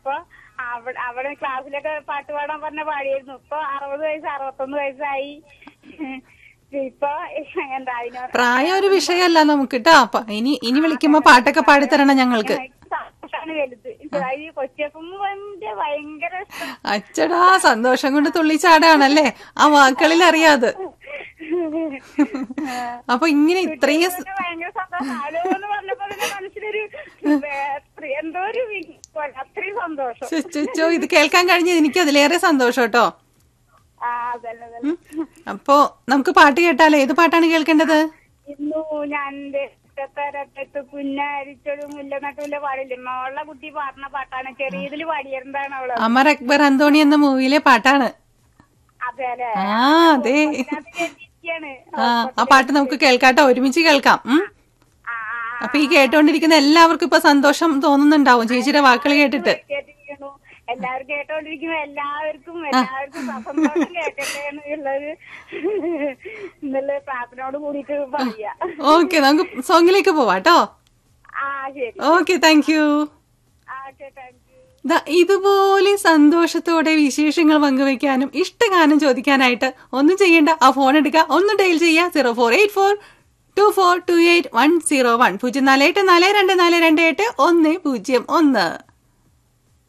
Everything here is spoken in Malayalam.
അപ്പൊ അവിടെ അവിടെ ക്ലാസ്സിലൊക്കെ പാട്ട് പാടാൻ പറഞ്ഞ പാടിയിരുന്നു ഇപ്പൊ അറുപത് വയസ്സ് അറുപത്തൊന്ന് വയസ്സായി ഇപ്പൊ എന്താ അതിനോ പ്രായം ഒരു വിഷയമല്ല നമുക്ക് കേട്ടോ അപ്പൊ ഇനി ഇനി വിളിക്കുമ്പോ പാട്ടൊക്കെ പാടിത്തരണം ഞങ്ങൾക്ക് സന്തോഷാണ് വലുത് ഈ കൊച്ചപ്പന്റെ ഭയങ്കര ഇഷ്ടം അച്ചടാ സന്തോഷം കൊണ്ട് തുള്ളിച്ചാടാണല്ലേ ആ വാക്കുകളിൽ അറിയാതെ അപ്പൊ ഇങ്ങനെ ഇത്രയും സ- ഇതൊക്കെ ഭയങ്കര സന്തോഷം ഹലോ എന്ന് പറഞ്ഞപ്പോ തന്നെ മനസ്സിലൊരു വേ- എന്തോ ഒരു വി- അത്രയും സന്തോഷം ചോ, ചോ, ചോ, ഇത് കേൾക്കാൻ കഴിഞ്ഞത് എനിക്ക് അതിലേറെ സന്തോഷം കേട്ടോ ആ അതന്നെ അതന്നെ അപ്പോ നമുക്ക് പാട്ട് കേട്ടാലോ ഏത് പാട്ടാണ് കേൾക്കേണ്ടത് ഇന്നു ഞാൻ തരട്ടത്ത് പുന്നരിച്ചൊരു മുല്ല നട്ടുല്ല പാടില്ലേ മോളുടെ കുട്ടി പാടുന്ന പാട്ടാണ് ചെറിയതിൽ പാടിയിരുന്നതാണ് അവള് അമർ അക്ബർ അന്തോണി എന്ന മൂവിയിലെ പാട്ടാണ് അതെ അല്ലെ ആ അതെ അതിനകത്ത് കേട്ടിരിക്കുകയാണ് ആ ആ പാട്ട് നമുക്ക് കേൾക്കാട്ടോ ഒരുമിച്ച് കേൾക്കാം ഉം ആ, ആ, അപ്പൊ ഈ കേട്ടോണ്ടിരിക്കുന്ന എല്ലാവർക്കും ഇപ്പൊ സന്തോഷം തോന്നുന്നുണ്ടാവും ചേച്ചിയുടെ വാക്കുകൾ കേട്ടിട്ട് കേട്ടിരിക്കുന്നു എല്ലാവരും കേട്ടോണ്ടിരിക്കുന്നു എല്ലാവർക്കും എല്ലാവർക്കും സന്തോഷം കേൾക്കട്ടെ എന്നുള്ളത് എന്നുള്ള പ്രാർത്ഥനയോട് കൂടിയിട്ട് പറയാ ഓക്കെ നമുക്ക് സോങ്ങിലേക്ക് പോവാട്ടോ ആ ശരി ഓക്കെ താങ്ക് യു ആ ഓക്കെ താങ്ക് യു ദാ ഇതുപോലെ സന്തോഷത്തോടെ വിശേഷങ്ങൾ പങ്കുവെക്കാനും ഇഷ്ടഗാനം ചോദിക്കാനായിട്ട് ഒന്നും ചെയ്യേണ്ട ആ ഫോൺ എടുക്കുക ഒന്ന് ഡയൽ ചെയ്യുക zero four eight four two four two eight one zero one പൂജ്യം നാല് എട്ട് നാല് രണ്ട് നാല് രണ്ട് എട്ട് ഒന്ന് പൂജ്യം ഒന്ന്